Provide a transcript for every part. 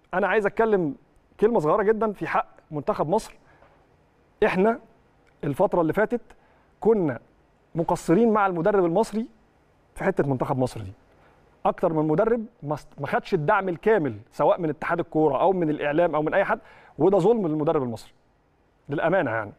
انا عايز اتكلم كلمه صغيره جدا في حق منتخب مصر احنا الفتره اللي فاتت كنا مقصرين مع المدرب المصري في حته منتخب مصر دي اكتر من مدرب ما ما خدش الدعم الكامل سواء من اتحاد الكوره او من الاعلام او من اي حد وده ظلم للمدرب المصري للامانه يعني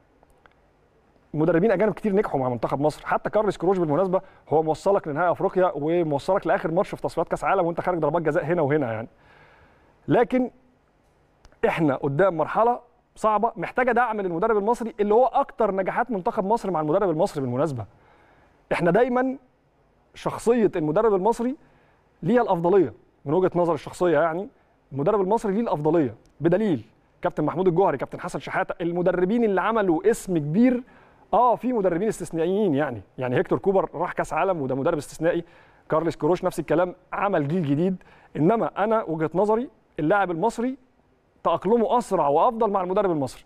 مدربين اجانب كتير نجحوا مع منتخب مصر حتى كارلس كروش بالمناسبه هو موصلك لنهائي افريقيا وموصلك لاخر ماتش في تصفيات كاس عالم وانت خارج ضربات جزاء هنا وهنا يعني لكن احنا قدام مرحله صعبه محتاجه دعم للمدرب المصري اللي هو اكتر نجاحات منتخب مصر مع المدرب المصري بالمناسبه احنا دايما شخصيه المدرب المصري ليها الافضليه من وجهه نظر الشخصيه يعني المدرب المصري ليه الافضليه بدليل كابتن محمود الجوهري كابتن حسن شحاته المدربين اللي عملوا اسم كبير اه في مدربين استثنائيين يعني يعني هيكتور كوبر راح كاس عالم وده مدرب استثنائي كارلس كروش نفس الكلام عمل جيل جديد انما انا وجهه نظري اللاعب المصري تاقلمه اسرع وافضل مع المدرب المصري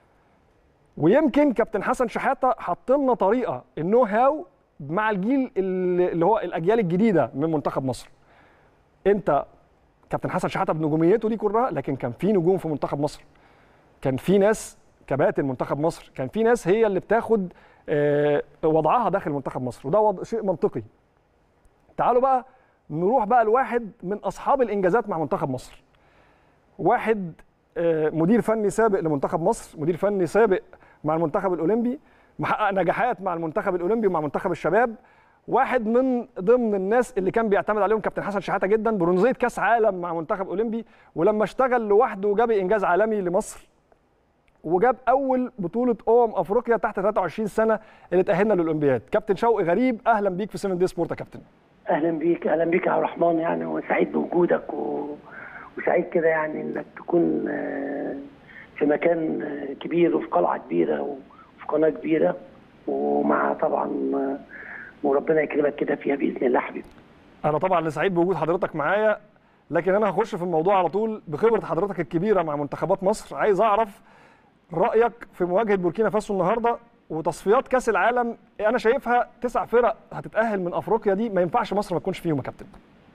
ويمكن كابتن حسن شحاته حط لنا طريقه النو هاو مع الجيل اللي هو الاجيال الجديده من منتخب مصر انت كابتن حسن شحاته بنجوميته دي كلها لكن كان في نجوم في منتخب مصر كان في ناس كباتن منتخب مصر كان في ناس هي اللي بتاخد وضعها داخل منتخب مصر وده وضع شيء منطقي تعالوا بقى نروح بقى لواحد من اصحاب الانجازات مع منتخب مصر واحد مدير فني سابق لمنتخب مصر مدير فني سابق مع المنتخب الاولمبي محقق نجاحات مع المنتخب الاولمبي ومع منتخب الشباب واحد من ضمن الناس اللي كان بيعتمد عليهم كابتن حسن شحاته جدا برونزيه كاس عالم مع منتخب اولمبي ولما اشتغل لوحده جاب انجاز عالمي لمصر وجاب اول بطوله امم افريقيا تحت 23 سنه اللي تاهلنا للاولمبياد كابتن شوقي غريب اهلا بيك في سيفن دي سبورت يا كابتن اهلا بيك اهلا بيك يا عبد الرحمن يعني وسعيد بوجودك و... وسعيد كده يعني انك تكون في مكان كبير وفي قلعه كبيره وفي قناه كبيره ومع طبعا وربنا يكرمك كده فيها باذن الله حبيبي انا طبعا سعيد بوجود حضرتك معايا لكن انا هخش في الموضوع على طول بخبره حضرتك الكبيره مع منتخبات مصر عايز اعرف رايك في مواجهه بوركينا فاسو النهارده وتصفيات كاس العالم انا شايفها تسع فرق هتتاهل من افريقيا دي ما ينفعش مصر ما تكونش فيهم يا كابتن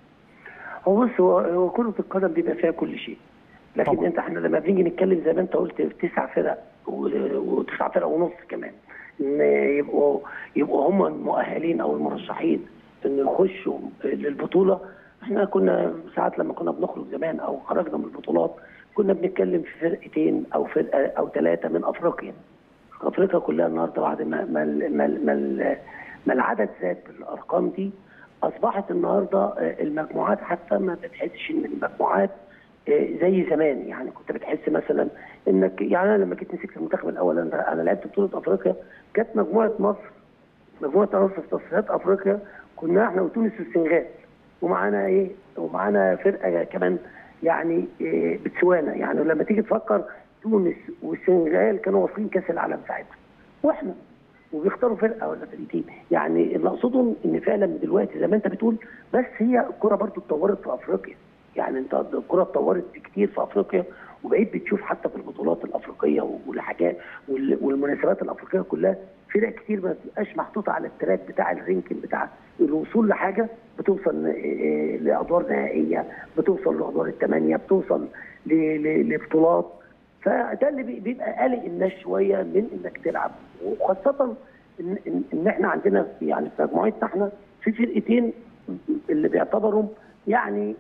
هو بص هو كره القدم بيبقى فيها كل شيء لكن طبعا. انت احنا لما بنيجي نتكلم زي ما انت قلت تسع فرق وتسع فرق ونص كمان ان يبقوا يبقوا هم المؤهلين او المرشحين ان يخشوا للبطوله احنا كنا ساعات لما كنا بنخرج زمان او خرجنا من البطولات كنا بنتكلم في فرقتين او فرقه او ثلاثه من افريقيا افريقيا كلها النهارده بعد ما ما ما, ما, ما العدد زاد بالارقام دي اصبحت النهارده المجموعات حتى ما بتحسش ان المجموعات زي زمان يعني كنت بتحس مثلا انك يعني انا لما جيت مسكت المنتخب الاول انا انا لعبت بطوله افريقيا كانت مجموعه مصر مجموعه مصر في تصفيات افريقيا كنا احنا وتونس والسنغال ومعانا ايه ومعانا فرقه كمان يعني إيه بتسوانا يعني لما تيجي تفكر تونس والسنغال كانوا واصلين كاس العالم ساعتها واحنا وبيختاروا فرقه ولا فرقتين يعني اللي اقصده ان فعلا دلوقتي زي ما انت بتقول بس هي الكره برضو اتطورت في افريقيا يعني انت الكره اتطورت كتير في افريقيا وبقيت بتشوف حتى في البطولات الافريقيه والحاجات والمناسبات الافريقيه كلها فرق كتير ما بتبقاش محطوطه على التراك بتاع الرينكينج بتاع الوصول لحاجه بتوصل لادوار نهائيه بتوصل لادوار الثمانيه بتوصل لبطولات فده اللي بيبقى قلق الناس شويه من انك تلعب وخاصه ان ان, إن احنا عندنا يعني في مجموعتنا احنا في فرقتين اللي بيعتبروا يعني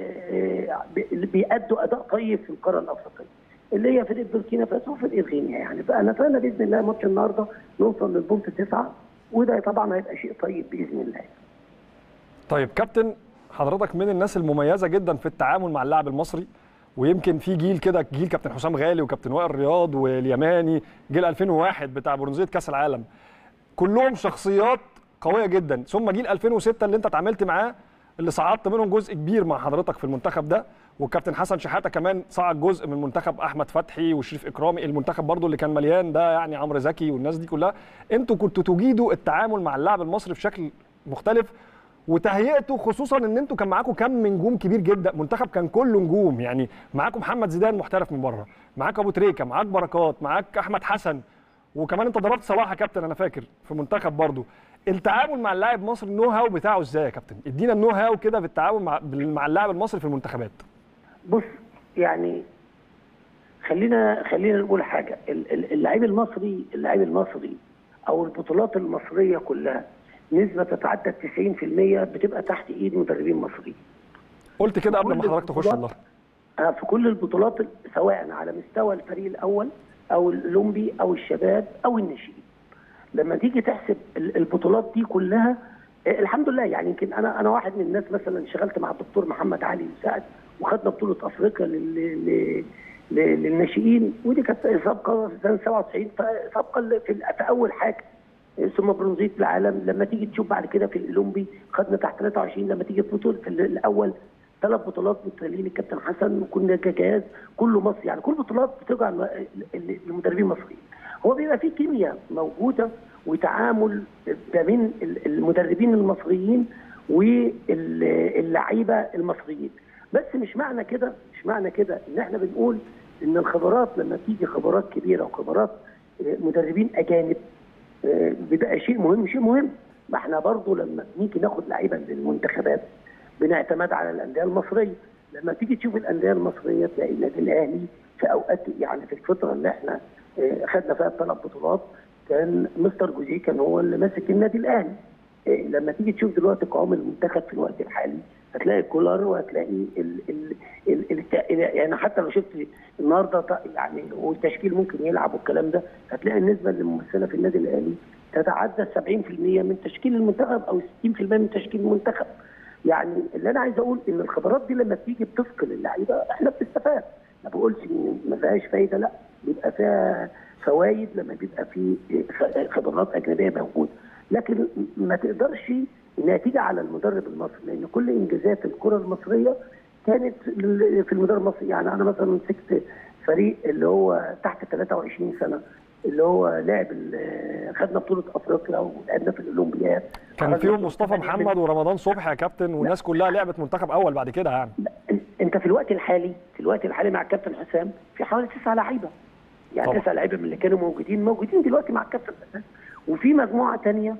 اللي بيأدوا اداء طيب في القاره الافريقيه اللي هي فرقه بوركينا فاسو وفرقه غينيا يعني فانا اتمنى باذن الله ماتش النهارده نوصل للبونت تسعه وده طبعا هيبقى شيء طيب باذن الله. طيب كابتن حضرتك من الناس المميزه جدا في التعامل مع اللاعب المصري ويمكن في جيل كده جيل كابتن حسام غالي وكابتن وائل رياض واليماني جيل 2001 بتاع برونزيه كاس العالم كلهم شخصيات قويه جدا ثم جيل 2006 اللي انت اتعاملت معاه اللي صعدت منهم جزء كبير مع حضرتك في المنتخب ده والكابتن حسن شحاته كمان صعد جزء من منتخب احمد فتحي وشريف اكرامي المنتخب برضو اللي كان مليان ده يعني عمرو زكي والناس دي كلها انتوا كنتوا تجيدوا التعامل مع اللاعب المصري بشكل مختلف وتهيئته خصوصا ان انتوا كان معاكم كم نجوم كبير جدا منتخب كان كله نجوم يعني معاكم محمد زيدان محترف من بره معاك ابو تريكه معاك بركات معاك احمد حسن وكمان انت ضربت صلاح يا كابتن انا فاكر في منتخب برضو التعامل مع اللاعب المصري النو هاو بتاعه ازاي يا كابتن ادينا النو هاو كده في التعامل مع مع اللاعب المصري في المنتخبات بص يعني خلينا خلينا نقول حاجه ال- ال- اللعيب المصري اللعيب المصري او البطولات المصريه كلها نسبه تتعدى 90% بتبقى تحت ايد مدربين مصريين قلت كده قبل ما كل حضرتك تخش البطولات- والله آه، في كل البطولات سواء على مستوى الفريق الاول او الاولمبي او الشباب او الناشئين لما تيجي تحسب ال- البطولات دي كلها آه، الحمد لله يعني يمكن انا انا واحد من الناس مثلا اشتغلت مع الدكتور محمد علي مساعد وخدنا بطوله افريقيا لل... ل- ل- للناشئين ودي كانت سابقه في سنه 97 ف- سابقه ل- في, في اول حاجه ثم برونزيه العالم لما تيجي تشوف بعد كده في الاولمبي خدنا تحت 23 لما تيجي في بطوله في الاول ثلاث بطولات متتاليين الكابتن حسن وكنا كجهاز كله مصري يعني كل بطولات بترجع للمدربين المصريين هو بيبقى فيه كيمياء موجوده وتعامل ما بين المدربين المصريين واللعيبه المصريين بس مش معنى كده مش معنى كده ان احنا بنقول ان الخبرات لما تيجي خبرات كبيره وخبرات مدربين اجانب بيبقى شيء مهم شيء مهم ما احنا برضه لما بنيجي ناخد لعيبه للمنتخبات بنعتمد على الانديه المصريه لما تيجي تشوف الانديه المصريه تلاقي النادي الاهلي في اوقات يعني في الفتره اللي احنا خدنا فيها الثلاث بطولات كان مستر جوزيه كان هو اللي ماسك النادي الاهلي لما تيجي تشوف دلوقتي قوام المنتخب في الوقت الحالي هتلاقي كولر وهتلاقي ال ال ال ال يعني حتى لو شفت النهارده يعني والتشكيل ممكن يلعب والكلام ده هتلاقي النسبه اللي ممثله في النادي الاهلي تتعدى 70% من تشكيل المنتخب او 60% من تشكيل المنتخب. يعني اللي انا عايز اقول ان الخبرات دي لما بتيجي بتثقل اللعيبه احنا بنستفاد. ما بقولش ان ما فيهاش فايده لا بيبقى فيها فوائد لما بيبقى في خبرات اجنبيه موجوده. لكن ما تقدرش انها تيجي على المدرب المصري لان كل انجازات الكره المصريه كانت في المدرب المصري يعني انا مثلا مسكت فريق اللي هو تحت 23 سنه اللي هو لعب خدنا بطوله افريقيا ولعبنا في الاولمبياد كان فيهم مصطفى محمد ورمضان صبحي يا كابتن والناس كلها لعبت منتخب اول بعد كده يعني انت في الوقت الحالي في الوقت الحالي مع الكابتن حسام في حوالي تسعه لعيبه يعني تسعه لعيبه من اللي كانوا موجودين موجودين دلوقتي مع الكابتن حسام وفي مجموعه ثانيه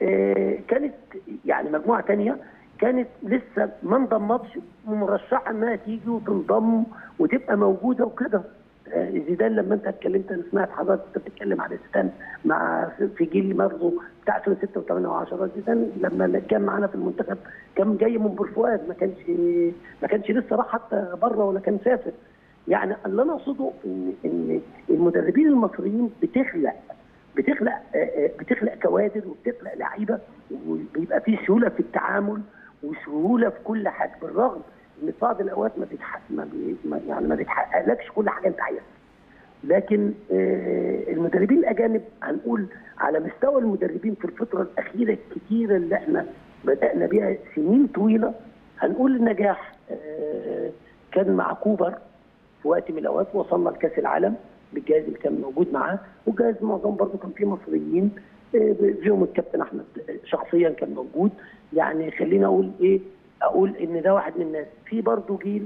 كانت يعني مجموعه ثانيه كانت لسه ما انضمتش ومرشحه انها تيجي وتنضم وتبقى موجوده وكده زيدان لما انت اتكلمت انا سمعت حضرتك انت بتتكلم على زيدان مع في جيل برضه بتاع 2006 و8 و10 زيدان لما كان معانا في المنتخب كان جاي من بورفؤاد ما كانش ما كانش لسه راح حتى بره ولا كان سافر يعني اللي انا اقصده ان ان المدربين المصريين بتخلق بتخلق بتخلق كوادر وبتخلق لعيبه وبيبقى في سهوله في التعامل وسهوله في كل حاجه بالرغم ان في بعض الاوقات ما بيتحقق ما بي يعني ما بيتحققلكش كل حاجه انت عايزها لكن المدربين الاجانب هنقول على مستوى المدربين في الفتره الاخيره الكتيره اللي احنا بدانا بيها سنين طويله هنقول النجاح كان مع كوبر في وقت من الاوقات وصلنا لكاس العالم بالجهاز اللي كان موجود معاه والجهاز معظم برضه كان فيه مصريين فيهم الكابتن احمد شخصيا كان موجود يعني خلينا اقول ايه اقول ان ده واحد من الناس في برضه جيل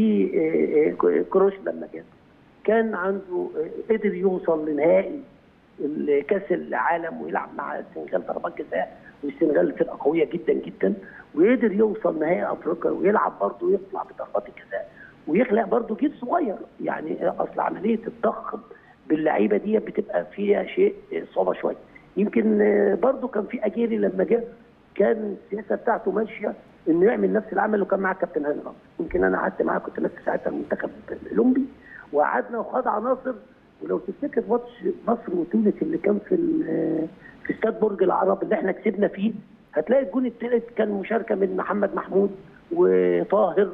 في كروش لما كان كان عنده قدر يوصل لنهائي كاس العالم ويلعب مع السنغال ضربات جزاء والسنغال فرقه قويه جدا جدا وقدر يوصل نهائي افريقيا ويلعب برضه يطلع بضربات الجزاء ويخلق برضه جيل صغير يعني اصل عمليه الضخ باللعيبه دي بتبقى فيها شيء صعبه شويه يمكن برضه كان في اجيري لما جه كان السياسه بتاعته ماشيه انه يعمل نفس العمل اللي كان مع الكابتن هاني ناصر يمكن انا قعدت معاه كنت ماسك ساعتها المنتخب الاولمبي وقعدنا وخد عناصر ولو تفتكر ماتش مصر وتونس اللي كان في في استاد برج العرب اللي احنا كسبنا فيه هتلاقي الجون الثالث كان مشاركه من محمد محمود وطاهر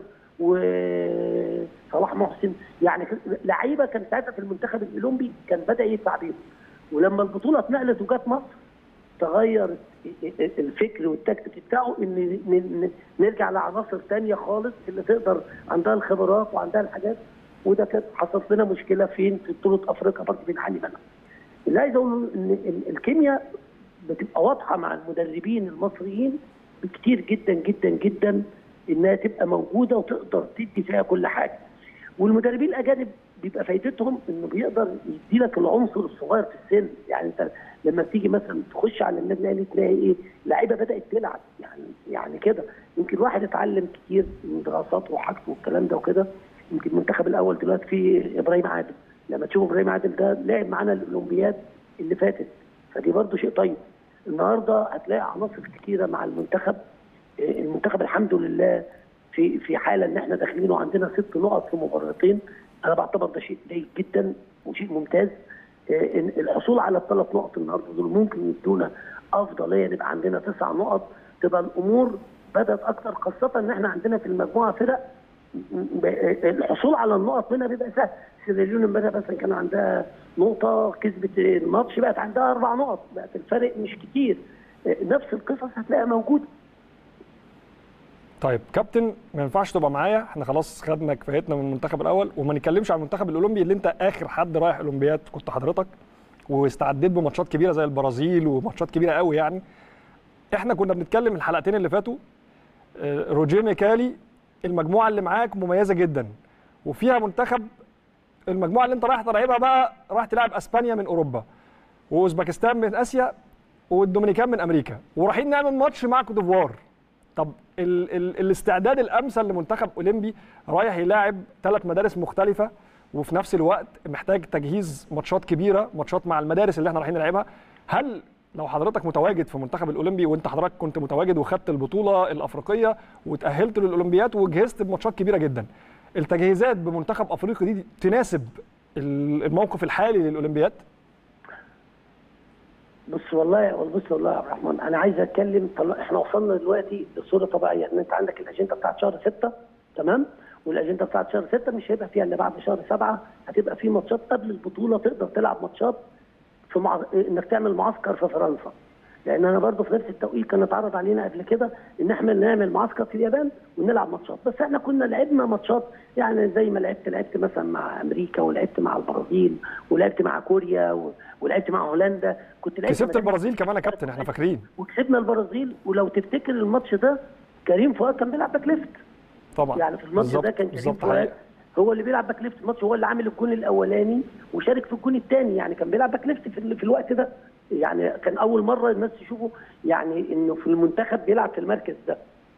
وصلاح محسن يعني لعيبه كان ساعتها في المنتخب الاولمبي كان بدا يدفع بيهم ولما البطوله اتنقلت وجت مصر تغير الفكر والتكتيك بتاعه ان نرجع لعناصر ثانيه خالص اللي تقدر عندها الخبرات وعندها الحاجات وده كانت حصلت لنا مشكله فين في بطوله افريقيا برضه بنعاني منها. اللي عايز اقوله ان الكيمياء بتبقى واضحه مع المدربين المصريين بكتير جدا جدا جدا انها تبقى موجوده وتقدر تدي فيها كل حاجه. والمدربين الاجانب بيبقى فايدتهم انه بيقدر يدي لك العنصر الصغير في السن يعني انت لما تيجي مثلا تخش على النادي الاهلي تلاقي ايه لعيبه بدات تلعب يعني يعني كده يمكن الواحد اتعلم كتير من دراساته وحاجته والكلام ده وكده يمكن المنتخب الاول دلوقتي فيه ابراهيم عادل لما تشوف ابراهيم عادل ده لعب معانا الاولمبياد اللي فاتت فدي برضه شيء طيب النهارده هتلاقي عناصر كتيره مع المنتخب المنتخب الحمد لله في في حاله ان احنا داخلين وعندنا ست نقط في مباراتين انا بعتبر ده شيء جيد جدا وشيء ممتاز إن الحصول على الثلاث نقط النهارده دول ممكن يدونا افضليه نبقى عندنا تسع نقط تبقى الامور بدات اكتر خاصه ان احنا عندنا في المجموعه فرق الحصول على النقط منها بيبقى سهل سيراليون امبارح مثلا كان عندها نقطه كسبت الماتش بقت عندها اربع نقط بقت الفرق مش كتير نفس القصص هتلاقيها موجوده طيب كابتن ما ينفعش تبقى معايا احنا خلاص خدنا كفايتنا من المنتخب الاول وما نتكلمش عن المنتخب الاولمبي اللي انت اخر حد رايح اولمبياد كنت حضرتك واستعديت بماتشات كبيره زي البرازيل وماتشات كبيره قوي يعني احنا كنا بنتكلم الحلقتين اللي فاتوا روجيه ميكالي المجموعه اللي معاك مميزه جدا وفيها منتخب المجموعه اللي انت رايح تلعبها بقى رايح تلعب اسبانيا من اوروبا واوزبكستان من اسيا والدومينيكان من امريكا ورايحين نعمل ماتش مع كوت ديفوار طب ال ال الاستعداد الامثل لمنتخب اولمبي رايح يلاعب ثلاث مدارس مختلفه وفي نفس الوقت محتاج تجهيز ماتشات كبيره ماتشات مع المدارس اللي احنا رايحين نلعبها هل لو حضرتك متواجد في المنتخب الاولمبي وانت حضرتك كنت متواجد وخدت البطوله الافريقيه وتاهلت للاولمبيات وجهزت بماتشات كبيره جدا التجهيزات بمنتخب افريقيا دي تناسب الموقف الحالي للاولمبيات بص والله بص والله يا عبد الرحمن انا عايز اتكلم طل... احنا وصلنا دلوقتي لصوره طبيعيه ان انت عندك الاجنده بتاعت شهر 6 تمام والاجنده بتاعت شهر 6 مش هيبقى فيها الا بعد شهر 7 هتبقى في ماتشات قبل البطوله تقدر تلعب ماتشات في مع... انك تعمل معسكر في فرنسا لان انا برضو في نفس التوقيت كان اتعرض علينا قبل كده ان احنا نعمل معسكر في اليابان ونلعب ماتشات بس احنا كنا لعبنا ماتشات يعني زي ما لعبت لعبت مثلا مع امريكا ولعبت مع البرازيل ولعبت مع كوريا و... ولعبت مع هولندا كنت لعبت كسبت البرازيل كمان يا كابتن احنا فاكرين وكسبنا البرازيل ولو تفتكر الماتش ده كريم فؤاد كان بيلعب باك ليفت طبعا يعني في الماتش ده كان كريم فؤاد هو اللي بيلعب باك ليفت في الماتش هو اللي عامل الجون الاولاني وشارك في الجون الثاني يعني كان بيلعب باك ليفت في, في الوقت ده يعني كان اول مره الناس تشوفه يعني انه في المنتخب بيلعب في المركز ده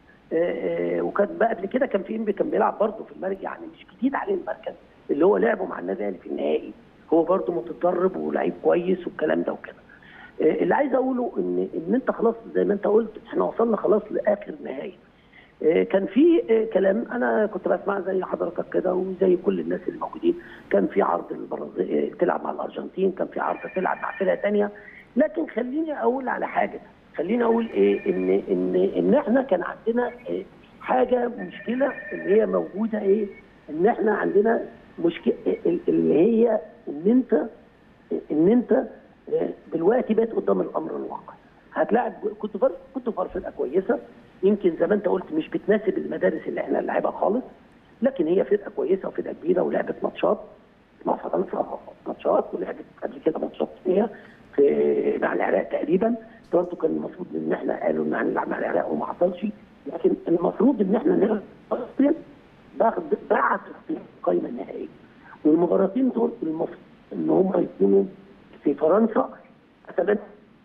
وكان بقى قبل كده كان في انبي كان بيلعب برضه في المركز يعني مش جديد عليه المركز اللي هو لعبه مع النادي الاهلي في النهائي هو برضه متدرب ولعيب كويس والكلام ده وكده اللي عايز اقوله ان ان انت خلاص زي ما انت قلت احنا وصلنا خلاص لاخر نهائي كان في كلام انا كنت بسمع زي حضرتك كده وزي كل الناس اللي موجودين كان في عرض البرازيل تلعب مع الارجنتين كان في عرض تلعب مع فرقه ثانيه لكن خليني اقول على حاجه خليني اقول ايه ان ان ان احنا كان عندنا إيه حاجه مشكله اللي هي موجوده ايه ان احنا عندنا مشكله اللي هي ان انت ان انت دلوقتي بقيت قدام الامر الواقع هتلاعب كنت فار كنت فار فرقه كويسه يمكن زي ما انت قلت مش بتناسب المدارس اللي احنا نلعبها خالص لكن هي فرقه كويسه وفرقه كبيره ولعبت ماتشات مع فرنسا ماتشات ولعبت قبل كده ماتشات ثانيه في مع العراق تقريبا برضه كان المفروض ان احنا قالوا ان هنلعب مع العراق وما حصلش لكن المفروض ان احنا نلعب باخد بعد القائمه النهائيه والمباراتين دول المفروض ان هم يكونوا في فرنسا اتمنى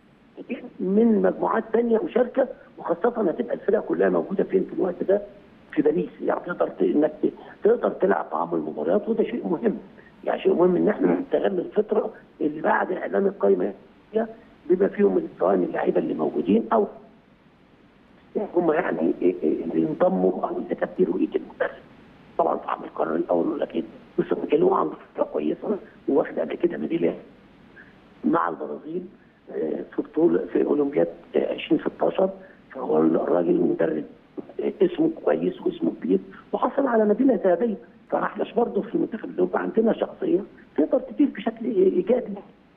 من مجموعات ثانيه مشاركه وخاصه هتبقى الفرق كلها موجوده فين في الوقت ده في باريس يعني تقدر انك تقدر تلعب طعام المباريات وده شيء مهم يعني شيء مهم ان احنا نستغل الفتره اللي بعد اعلان القائمه بيبقى فيهم سواء اللعيبه اللي موجودين او هم يعني اللي انضموا او اذا كانت رؤيه المدرب طبعا طعم القرار الاول لكن بس كانوا عنده فتره كويسه وواخد قبل كده ميداليه مع البرازيل في بطوله في اولمبياد 2016 فهو الراجل مدرب اسمه كويس واسمه كبير وحصل على ميداليه ذهبيه فاحناش برضه في المنتخب الاوروبي عندنا شخصيه تقدر تدير بشكل ايجابي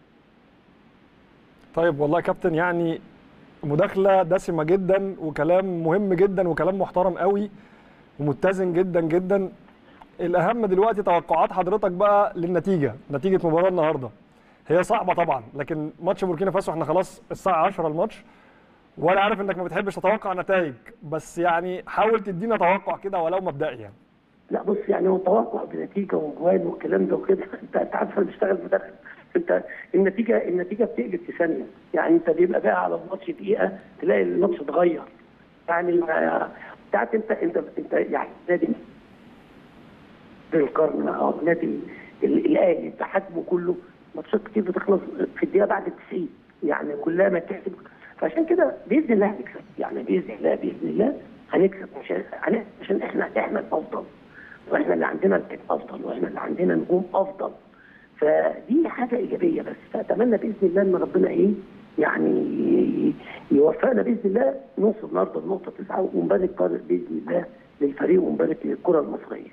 طيب والله يا كابتن يعني مداخله دسمه جدا وكلام مهم جدا وكلام محترم قوي ومتزن جدا جدا الاهم دلوقتي توقعات حضرتك بقى للنتيجه نتيجه مباراه النهارده هي صعبه طبعا لكن ماتش بوركينا فاسو احنا خلاص الساعه 10 الماتش وانا عارف انك ما بتحبش تتوقع نتائج بس يعني حاول تدينا توقع كده ولو مبدئي يعني لا بص يعني هو توقع بنتيجه وجوان والكلام ده وكده انت انت عارف انا بشتغل مدرب انت النتيجه النتيجه بتقلب في ثانيه يعني انت بيبقى بقى على الماتش دقيقه تلاقي الماتش اتغير يعني بتاعت انت انت انت يعني نادي القرن او النادي ال- الاهلي بحجمه كله ماتشات كتير بتخلص في الدقيقه بعد ال 90 يعني كلها مكاسب فعشان كده باذن الله هنكسب يعني باذن الله باذن الله هنكسب مش هن- عشان احنا احنا الافضل واحنا اللي عندنا لعيب افضل واحنا اللي عندنا نجوم افضل فدي حاجه ايجابيه بس فاتمنى باذن الله ان ربنا ايه يعني ي- يوفقنا باذن الله نوصل النهارده لنقطه تسعه ونبارك باذن الله للفريق ونبارك للكره المصريه.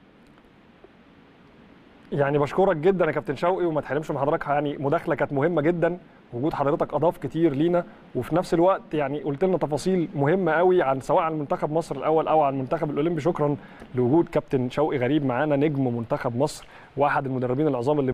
يعني بشكرك جدا يا كابتن شوقي وما تحرمش من حضرتك يعني مداخله كانت مهمه جدا وجود حضرتك اضاف كتير لينا وفي نفس الوقت يعني قلت لنا تفاصيل مهمه قوي عن سواء عن منتخب مصر الاول او عن المنتخب الاولمبي شكرا لوجود كابتن شوقي غريب معانا نجم منتخب مصر واحد المدربين العظام اللي